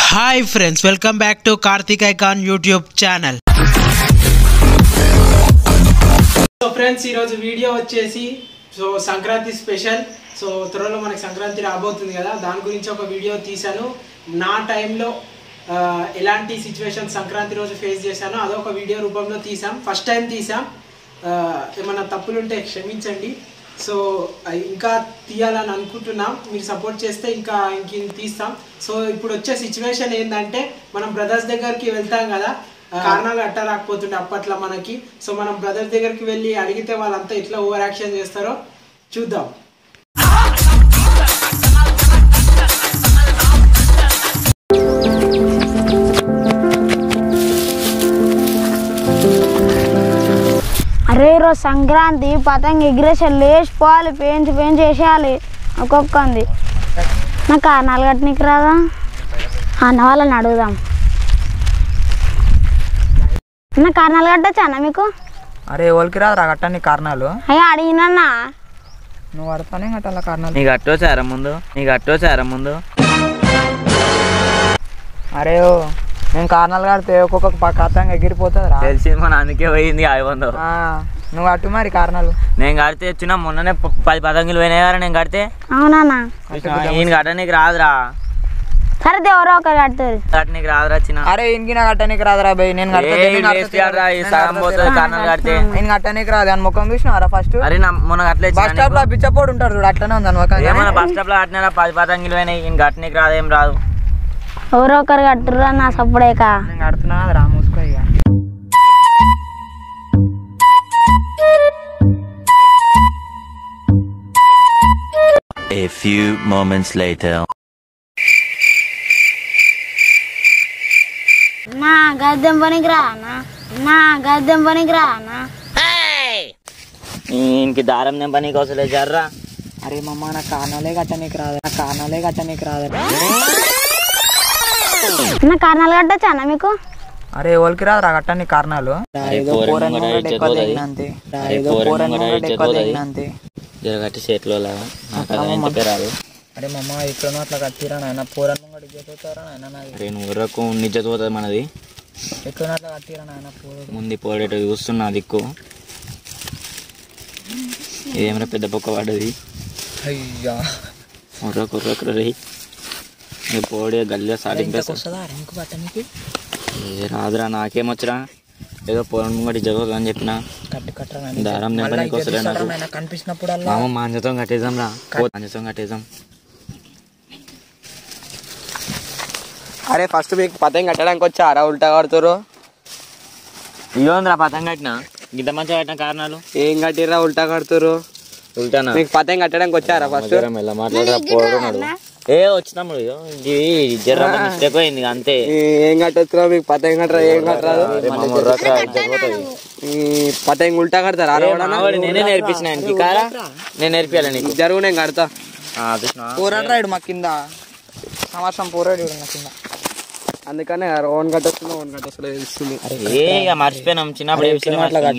Hi friends welcome back to Karthik Icon YouTube channel so friends ఈరోజు video వచ్చేసి so Sankranti special so త్వరలో మనకి సంక్రాంతి రాబోతుంది కదా దాని గురించి ఒక వీడియో తీశాను నా టైంలో ఆ, ఎలాంటి సిచ్యువేషన్ సంక్రాంతి రోజు ఫేస్ చేశానో అదొక వీడియో రూపంలో తీసాం ఫస్ట్ టైం తీసాం ఆ, ఏమన్నా తప్పులుంటే క్షమించండి సో ఆ, ఇంకా తీయాలని అనుకుంటున్నాం మీరు సపోర్ట్ చేస్తే ఇంకా ఇంక తీస్తాం సో ఇప్పుడు వచ్చే సిచ్యువేషన్ ఏంటంటే మనం బ్రదర్స్ దగ్గరికి వెళ్తాం కదా ఆ, కారణాలు అట్ట రాకపోతుండే అప్పట్లో మనకి సో మనం బ్రదర్స్ దగ్గరికి వెళ్ళి అడిగితే వాళ్ళంతా ఎట్లా ఓవర్ యాక్షన్ చేస్తారో చూద్దాం అరే ఈరోజు సంక్రాంతి పతంగ ఎగిరేసి లేచిపోవాలి పెంచి పెంచి వేసేయాలి ఒక్కొక్కంది నాకు కారణాలు కట్టనీకి రాదా అన్న వాళ్ళని అడుగుదాం అన్న కారణాలు కట్టచ్చా అన్న మీకు అరే ఎవరికి రాదురా కట్టని కారణాలు అయ్యా అడిగినన్నా నువ్వు అడతానే కట్టాల కారణాలు నీకు అట్టోచారా ముందు నీకు అట్టోచారా ముందు అరే ఓ నేను కారణాలు కడితే ఒక్కొక్క ప- ఖతంగా ఎగిరిపోతుంది రా తెలిసింది మన అందుకే పోయింది ఐదు వందలు నువ్వు అట్టు మరి కారణాలు నేను కడితే వచ్చిన మొన్ననే ప- పది పతంగులు పోయినాయి కదా నేను కడితే అవునన్నా ఈయన కట్టనీకి రాదురా సరే ఎవరో ఒకరు కడుతుంది కట్టనీకి రాదురా చిన్న అరే ఇంకి నా కట్టనీకి రాదురా భయ్ నేను కడతా, ఏ, నేను కడతా, వేస్ట్ కాదురా, ఈ నేను సగం కడతా, పోతుంది నేను కారణాలు కడితే నేను కట్టనీకి రాదు అని ముఖం చూసినారా ఫస్ట్ అరే నా మొన్న కట్టలే బస్ స్టాప్ లో పిచ్చపోడు ఉంటాడు చూడు అట్లనే ఉంది అని ముఖం ఏమన్నా బస్ స్టాప్ లో కట్టినా పది పతంగులు పోయినాయి ఈయన కట్టనీకి రాదేం రాదు ఎవరో ఒకరు కట్టుర్రు అన్న సప్పుడేక నేను కడుతున్నా రా మూసుకో ఇక A few moments later. నా గద్దెం పనికి రా అన్న నా గద్దెం పనికి రా అన్న ఈయనకి దారం నింపనీకి వస్తలే జర్రా అరే మమ్మ నా కారణాలే కట్టనీకి రాదు నా కారణాలే కట్టనీకి రాదు అన్న కారణాలు కట్టచ్చా అన్న మీకు అరే ఎవరికి రాదురా కట్టని కారణాలు ఏదో పోరని పోరని కూడా కూడా ఇజ్జత్ ఎక్కువ పోతది. తెగిన అంతే అరే ఏదో పోరని పోరని కూడా కూడా ఇజ్జత్ ఎక్కువ పోతది. తెగిన అంతే జర కట్టి చేతిలో లాగా నాకు అది ఇంతకే రాదు అరే మమ్మ ఇక్కడ అట్లా కట్టిరా నాయన పోరని కూడా ఇచ్చేతారా నాయన నాది అరే నువ్వు ఊరకు నిజ్జత్ పోతుంది మనది ఎక్కడ అట్లా కట్టిరా నాయన పోరు ముందు పోడేట చూస్తున్నా దిక్కు ఇదేమైనా పెద్ద పొక్క పడ్డది అయ్యా కుర్ర కుర్ర కుర్ర రే ఈ పోడే గల్లే స్టార్టింగ్ ఇంతకు వస్తుందా ఇంకో పట్టనికి ఏ రాదురా నాకేమొచ్చరా ఏదో పొలం ముంగటి జరుగుతుంది అని చెప్పిన కట్టి కట్టరా దారం నింపనీకి వస్తలే నాకు నాయన కనిపించినప్పుడల్లా మామ మాంజతో కట్టేద్దాం రా మాంజతో కట్టేద్దాం అరే ఫస్ట్ మీకు పతంగ కట్టడానికి వచ్చారా ఉల్టా కడుతురు ఇవ్వందిరా పతంగ కట్టిన ఇంత మంచిగా కట్టిన కారణాలు ఏం కట్టిర్రా ఉల్టా కడుతురు ఉల్టానా మీకు పతంగ కట్టడానికి వచ్చారా ఫస్ట్ జర మెల్ల మాట్లాడరా పోడున్నాడు ఏ వచ్చినప్పుడు ఇది జర మిస్టేక్ అయింది అంతే ఏం కట్టొచ్చురా మీకు పతంగ కట్టరా ఏం కట్టరాదు అరే మా ముర్రకు రా, ఇజ్జత్ పోతది. ఈ పతంగ ఉల్టా కడతారా ఏ, మావాడు నేనే నేర్పించిన ఆయనకి కారా నేను నేర్పియాలి నీకు జరుగు నేను కడతా ఆ, కృష్ణ పోరాడు రాడు మా కింద సంవత్సరం పోరాడు మా కింద అందుకనే ఓన్ కట్టొస్తున్నా ఓన్ కట్టొస్తున్నా తెలుస్తుంది ఏ ఇక మర్చిపోయినాం చిన్నప్పుడు ఏ విషయం మర్చిపోయినాం.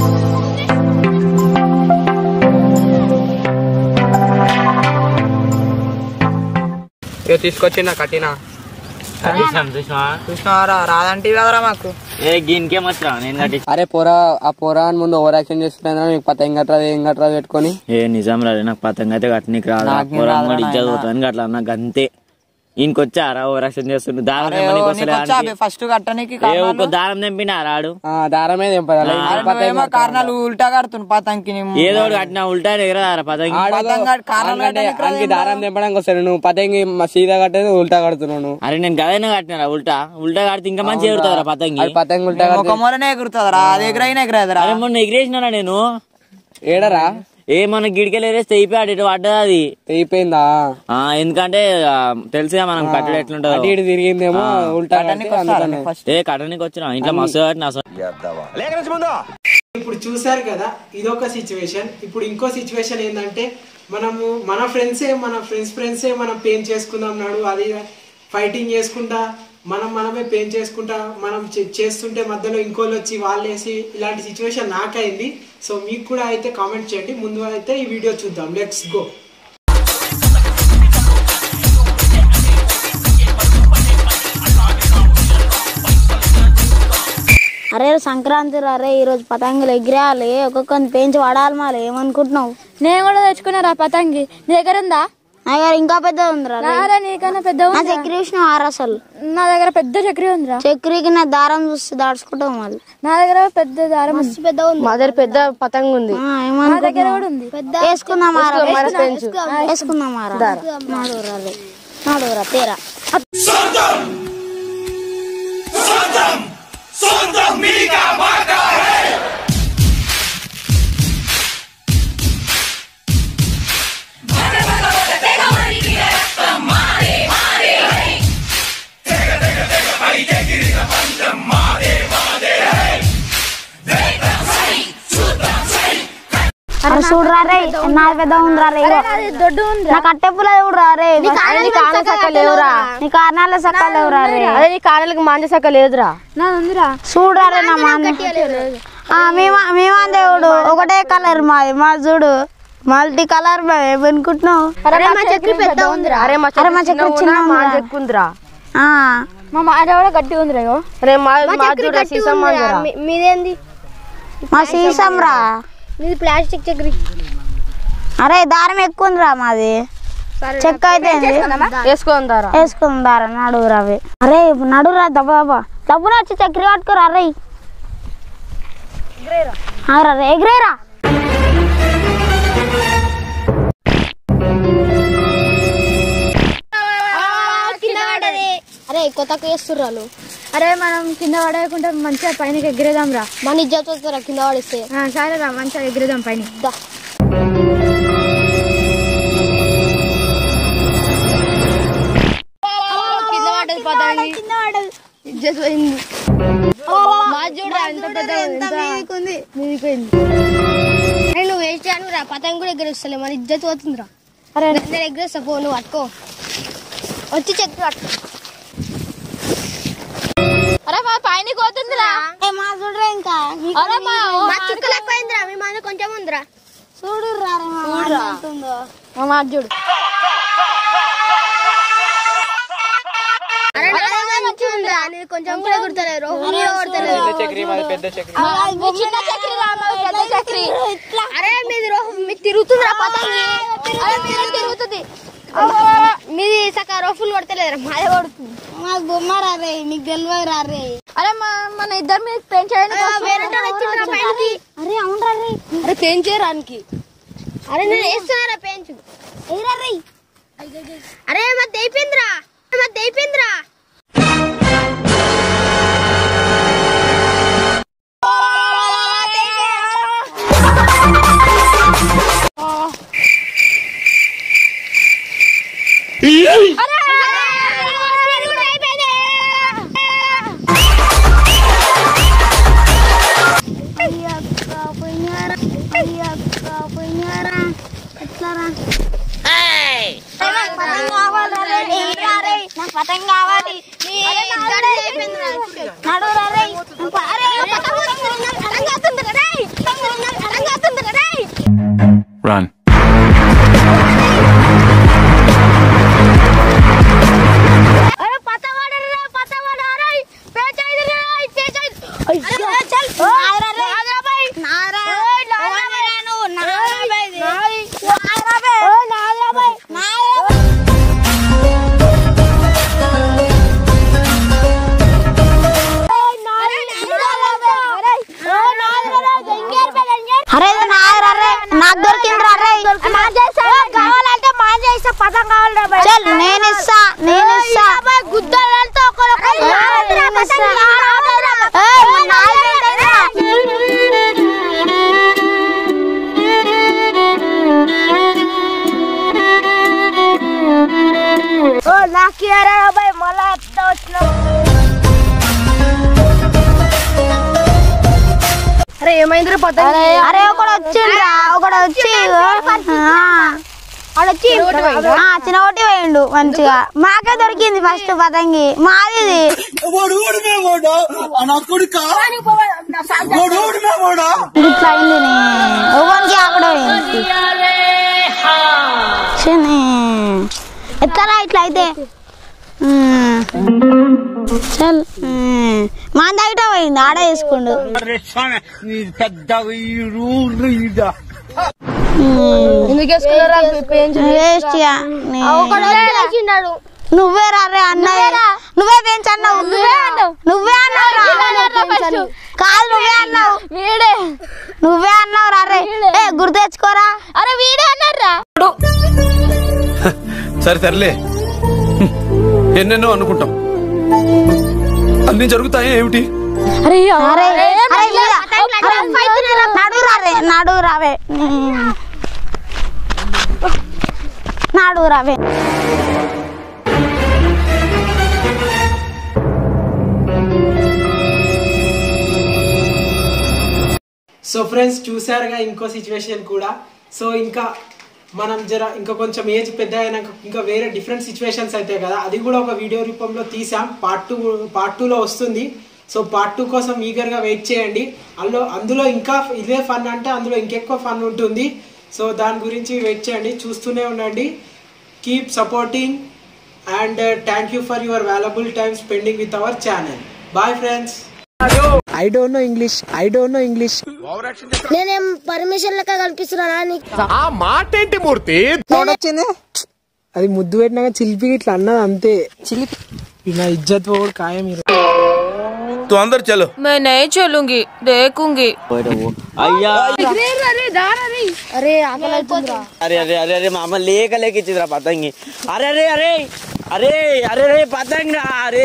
ఇక తీసుకొచ్చిన కట్టినా కట్టించాం చూసినావా? చూసినారా రాదంటే కదరా మాకు ఏ గీనికేం వచ్చినా నేను కట్టి అరే పోరా ఆ పోరా అని ముందు ఓవర్ యాక్షన్ చేస్తున్నా మీకు పతంగ కట్టరాదు ఏం కట్టరాదు పెట్టుకొని ఏ నిజం రా నాకు పతంగ అయితే కట్టనీకి రాదు పొలం కూడా ఇజ్జత్ పోతుంది అట్లా నాకు అంతే ఈయనకొచ్చారా ఓ రక్షణ చేస్తుండు దారం తెమ్మనీకి వస్తలే ఆడికి. ఫస్ట్ కట్టనికి ఏ ఒక్క దారం తెంపినా రాడు ఆ దారమే తెంపాలి నువ్వేమో కారణాలు ఉల్టా కడుతున్న పతంకి ఏదో ఒకటి కట్టినా ఉల్టా ఎగరదారా పతంగి అంకి దారం తెంపడానికి వస్తాడు నువ్వు పతంగి మా సీదా కట్టేది ఉల్టా కడుతున్నావు నువ్వు అరే నేను గదైనా కట్టినా ఉల్టా ఉల్టా కడితే ఇంకా మంచి ఎగురుతారా పతంగి అది పతంగి ఉల్టా ఒక మూలనే ఎగురుతుందిరా అది ఎగురైనా ఎగురదురా అరే మొన్న ఎగిరేసినా నేను ఏడరా ఏ మన గిడికెళ్ళి ఎగరేస్తే అయిపోయాడు ఇటు పడ్డది అది తెగిపోయిందా ఆ, ఎందుకంటే ఆ, తెలుసుగా మనం కట్టడం అటు ఎట్లుంటుందో ఇటు తిరిగిందేమో ఉల్టా కడితే అందుకనే. ఏ కట్టడానికి వచ్చిన ఇంట్లో మస్తు కట్టిన అసలు ఇప్పుడు చూసారు కదా ఇదొక సిచ్యువేషన్ ఇప్పుడు ఇంకో సిచ్యువేషన్ ఏంటంటే మనము మన ఫ్రెండ్సే మన ఫ్రెండ్స్ ఫ్రెండ్సే మనం పెయిన్ చేసుకుందాం నాడు అది ఫైటింగ్ చేసుకుంటా మనం మనమే పెయిన్ చేసుకుంటా మనం చే- చేస్తుంటే మధ్యలో ఇంకోళ్ళు వచ్చి వాళ్ళు వేసి ఇలాంటి సిచ్యువేషన్ నాకైంది సో మీకు కూడా అయితే కామెంట్ చేయండి ముందు అయితే ఈ వీడియో చూద్దాం లెట్స్ గో అరే సంక్రాంతి రా అరే ఈరోజు పతంగులు ఎగిరేయాలి ఒక్కొక్కరిని పెంచి పడాలి మరి ఏమనుకుంటున్నావు నేను కూడా తెచ్చుకున్నారా పతంగి నీ దగ్గర ఉందా నా దగ్గర ఇంకా పెద్ద ఉందిరా రే. రారా నీకన్నా పెద్ద నా ఉందా? చక్రి చూసిన ఆరు అసలు నా దగ్గర పెద్ద చక్రి ఉందిరా చక్రికి నా దారం చూస్తే దాచుకుంటాం మళ్ళీ నా దగ్గర పెద్ద దారం ఉంది పెద్ద ఉంది మా దగ్గర పెద్ద పతంగ ఉంది నా దగ్గర కూడా ఉంది వేసుకుందాం ఆరా వేసుకుందాం ఆరా నాడురా రే నాడురా తేరా అరే చూడరా రే నాది పెద్ద ఉందిరా రే ఇగో. దొడ్డు ఉంది నా కట్టె పుల్ల చూడరా రే నీ కాళ్ళ సక్క లేవురా నీ కారణాల సక్క లేవురా రే అదే నీ కాళ్ళకి మాంజ సక్క లేదురా నాది ఉందిరా చూడరా రే నా మా మేము మేము దేవుడు ఒకటే కలర్ మాది మా చూడు మల్టీ కలర్ మేము ఏమనుకుంటున్నావు మా చక్రి పెద్ద ఉందిరా అరే మా అరే మా చెక్క చక్కెర చిన్న చిన్నగా మాంజ ఉందిరా. ఎక్కువ ఉందిరా ఆ, మా మాట కూడా గట్టి ఉందిరా ఇగో. అరే మా మా చూడ సీసం మాంజరా మీదేంది మా సీసం రా మీది ప్లాస్టిక్ చక్రి అరే దారం ఎక్కువ ఉందిరా మాది చెక్క అయితే ఏంది? వేసుకోందారా వేసుకుందారా నడువురా అవి అరే నడురా దబ్బ దబ్బ దబ్బున వచ్చి చక్కెర పట్టుకోరా అరే ఆరా రే ఎగిరేరా అరే కొత్త వేస్తుర్రాలు అరే మనం కింద పడేయకుండా మంచిగా పైన ఎగిరేదాం రా మన ఇజ్జత్ వస్తారా కింద పడిస్తే సరే రా మంచిగా ఎగిరేదాం పైన కింద పడ్డది పదండి ఇజ్జత్ పోయింది మా చూడరా ఎంత పెద్ద మీదిపోయింది నువ్వు వేస్ట్ చేయను రా పతంగి కూడా ఎగరేస్తలే మన ఇజ్జత్ పోతుందిరా అరే నేను ఎగరేస్తా పో నువ్వు పట్టుకో వచ్చి చెక్ పట్టుకో అరే మా పైన పోతుందిరా మా చూడరా ఇంకా అరే మా చుక్కలు ఎక్కువైందిరా మీ మన కొంచెం ఉందిరా చూడురా రే మా చూడురా. ఎంత ఉంటుందో. మా మాట చూడు అరే నాదే మంచిగా ఉందిరా నీది కొంచెం కూడా కుడతలేరు కొడతలేరు పెద్ద చక్రి మాది పెద్ద చక్రి మీ చిన్న చక్రి రా మాది పెద్ద చక్రి అరే మీది రో మీది తిరుగుతుందిరా పతంగి అరే మీది తిరుగుతుంది మీది సక రోఫుల్ కొడతలేదురా మాదే కొడుతుంది మాకు బొమ్మ రా రే నీకు తెలియదు రా రే అరే మా మన ఇద్దరు మీద పెంచడానికి అరే అవునరా రే అరే పెంచేరానికి అరే నేను వేస్తున్నారా పెంచు ఎయిరా రే అరే మధ్య అయిపోయిందిరా మధ్య అయిపోయిందిరా పతంగ కావాలి నడురా రే Run. అరే ఇది నాయరా రే నాకు దొరికిందిరా రే కావాలంటే మా చేసా పదం కావాలి చల్ నేను ఇస్తా నేను ఇస్తా గుద్దలతో నాకు మళ్ళా వచ్చిన అరే ఏమైందిరా పతంగి అరే ఒకడు వచ్చిండ్రా ఒకడు వచ్చి వాడొచ్చి చిన్న ఒకటి పోయిండు మంచిగా మాకే దొరికింది ఫస్ట్ పతంగి మాది ఇది. ఇట్లా అయింది నీ. ఎవరికి అక్కడ పోయింది చిన్ని. ఎత్తరా ఇట్లా అయితే ఉమ్. చల్ మా దగ్గర పోయింది ఆడ వేసుకుండు ఎందుకు వేసుకున్నారా పెంచు వేస్ట్ ఇక. నీ- చిన్నాడు నువ్వే రారే అన్నయ్య నువ్వే పెంచు అన్నావు నువ్వే అన్నావు నువ్వే అన్నావు రా. కాదు నువ్వే అన్నావు వీడే నువ్వే అన్నావు రారే ఏ గుర్తు తెచ్చుకోరా అరే వీడే అన్నారా సరే సర్లే ఎన్నెన్నో అనుకుంటాం అన్ని జరుగుతాయి ఏమిటి అరే అరే వీడా. అరే, నడు రారే నడు రావే నడు రావే సో ఫ్రెండ్స్ చూసారుగా ఇంకో సిచ్యువేషన్ కూడా సో ఇంకా మనం జర ఇంకా కొంచెం ఏజ్ పెద్ద అయినాక ఇంకా వేరే డిఫరెంట్ సిచ్యువేషన్స్ అవుతాయి కదా అది కూడా ఒక వీడియో రూపంలో తీసాం పార్ట్ టూ పార్ట్ టూలో వస్తుంది సో పార్ట్ టూ కోసం ఈగర్గా వెయిట్ చేయండి అందులో అందులో ఇంకా ఇదే ఫన్ అంటే అందులో ఇంకెక్కువ ఫన్ ఉంటుంది సో దాని గురించి వెయిట్ చేయండి చూస్తూనే ఉండండి keep supporting and thank you for your valuable time spending with our channel bye friends I don't know English I don't know English నేనేం పర్మిషన్ లెక్క కనిపిస్తున్నా నీకు వచ్చింది అది ముద్దు పెట్టినాక చిలిపి ఇట్లా అన్నది అంతే చిలిపి నా ఇజ్జత్ పోడు ఖాయం మీరు తు అందరు చలో मैं नहीं चलूंगी देखूंगी అయ్యా అరే ఆకలి అవుతుందిరా అరే అరే అరే అరే మా అమ్మ లేక లేక ఇచ్చిందిరా పతంగి అరే అరే అరే అరే అరే అరే పతంగి రా, అరే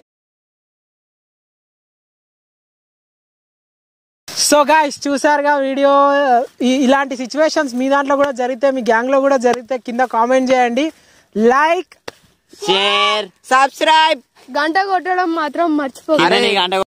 సో గాయస్ చూసారుగా వీడియో ఈ- ఇలాంటి సిచ్యువేషన్స్ మీ దాంట్లో కూడా జరిగితే మీ గ్యాంగ్ లో కూడా జరిగితే కింద కామెంట్ చేయండి లైక్ షేర్ సబ్స్క్రైబ్ గంట కొట్టడం మాత్రం మర్చిపో అరే గంట